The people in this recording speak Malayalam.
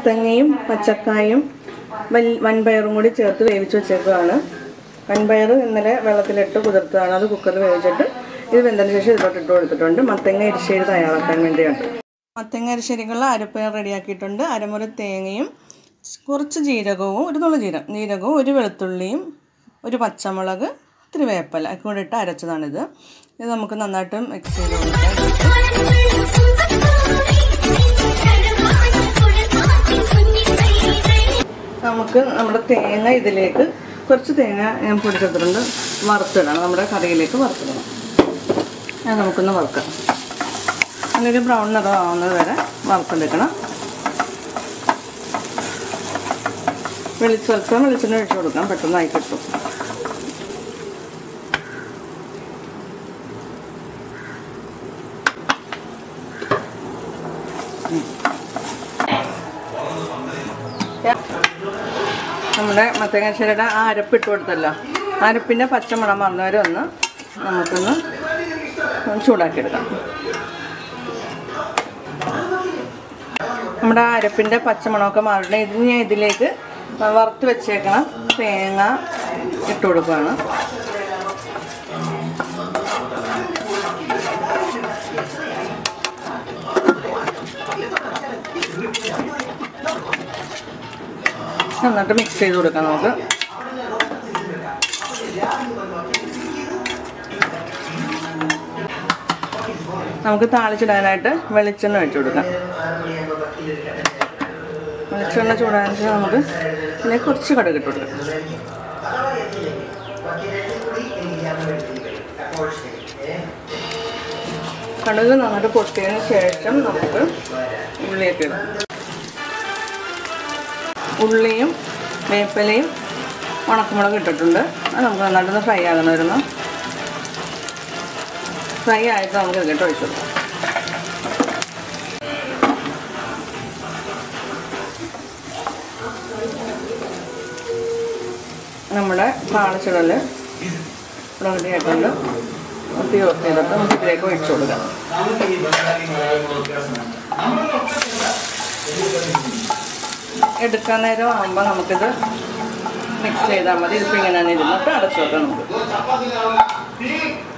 മത്തങ്ങയും പച്ചക്കായും വൽ വൻപയറും കൂടി ചേർത്ത് വേവിച്ച് വെച്ചേക്കുകയാണ് വൻപയർ ഇന്നലെ വെള്ളത്തിലിട്ട് കുതിർത്തതാണ് അത് കുക്കറിൽ വേവിച്ചിട്ട് ഇത് വെന്തതിന് ശേഷം ഇതിലോട്ട് ഇട്ട് കൊടുത്തിട്ടുണ്ട് മത്തങ്ങ എരിശ്ശേരി തയ്യാറാക്കാൻ വേണ്ടിയാണ് മത്തങ്ങ എരിശ്ശേരിക്കുള്ള അരപ്പ് റെഡിയാക്കിയിട്ടുണ്ട് അരമുറി തേങ്ങയും കുറച്ച് ജീരകവും ഒരു നുള്ളു ജീരകം ജീരകവും ഒരു വെളുത്തുള്ളിയും ഒരു പച്ചമുളക് ഇത്തിരി വേപ്പല ഒക്കെ കൂടി ഇട്ട് അരച്ചതാണിത് ഇത് നമുക്ക് നന്നായിട്ട് മിക്സ് ചെയ്ത് കൊടുക്കാം നമുക്ക് നമ്മുടെ തേങ്ങ ഇതിലേക്ക് കുറച്ച് തേങ്ങ ഞാൻ പൊടിച്ചെടുത്തിട്ടുണ്ട് വറുത്തിടണം നമ്മുടെ കറിയിലേക്ക് വറുത്തിടണം അത് നമുക്കൊന്ന് വറുക്കാം നല്ലൊരു ബ്രൗൺ നിറം ആവുന്നത് വരെ വറുത്തെടുക്കണം വെളിച്ച സ്വല്പം വെളിച്ചെണ്ണ ഒഴിച്ചു കൊടുക്കാം പെട്ടെന്നായി കിട്ടും നമ്മുടെ മത്തങ്ങശ്ശേരിയുടെ ആ അരപ്പ് ഇട്ട് കൊടുത്തല്ലോ ആ അരപ്പിൻ്റെ പച്ചമണം മറന്നവരെ ഒന്ന് നമുക്കൊന്ന് ചൂടാക്കിയെടുക്കാം നമ്മുടെ ആ അരപ്പിൻ്റെ പച്ചമണമൊക്കെ മാറണം ഇത് ഞാൻ ഇതിലേക്ക് വറുത്ത് വെച്ചേക്കണം തേങ്ങ ഇട്ട് കൊടുക്കുകയാണ് നന്നായിട്ട് മിക്സ് ചെയ്ത് കൊടുക്കാം നമുക്ക് നമുക്ക് താളിച്ചിടാനായിട്ട് വെളിച്ചെണ്ണ ഒഴിച്ചു കൊടുക്കാം വെളിച്ചെണ്ണ ചൂടാൻ നമുക്ക് പിന്നെ കുറച്ച് കടുക് ഇട്ട് കൊടുക്കാം കടുക് നന്നായിട്ട് പൊട്ടിയതിന് ശേഷം നമുക്ക് ഉള്ളിയൊക്കെ ഇടാം ഉള്ളിയും വേപ്പിലയും ഉണക്കമുളക് ഇട്ടിട്ടുണ്ട് അത് നമുക്ക് നന്നായിട്ടൊന്ന് ഫ്രൈ ആകണം വരുന്നു ഫ്രൈ ആയിട്ട് നമുക്ക് ഇതിട്ട് ഒഴിച്ചു കൊടുക്കാം നമ്മുടെ താളിച്ചിടൽ ഇവിടെ റെഡി ആയിട്ടുണ്ട് തീ ഓഫ് ചെയ്തിട്ട് നമുക്ക് ഇതിലേക്ക് ഒഴിച്ചു കൊടുക്കാം എടുക്കാൻ നേരം ആകുമ്പോൾ നമുക്കിത് മിക്സ് ചെയ്താൽ മതി ഇതിപ്പോൾ ഇങ്ങനെ തന്നെ ഇരുന്നിട്ട് അടച്ചു വെക്കാം നമുക്ക്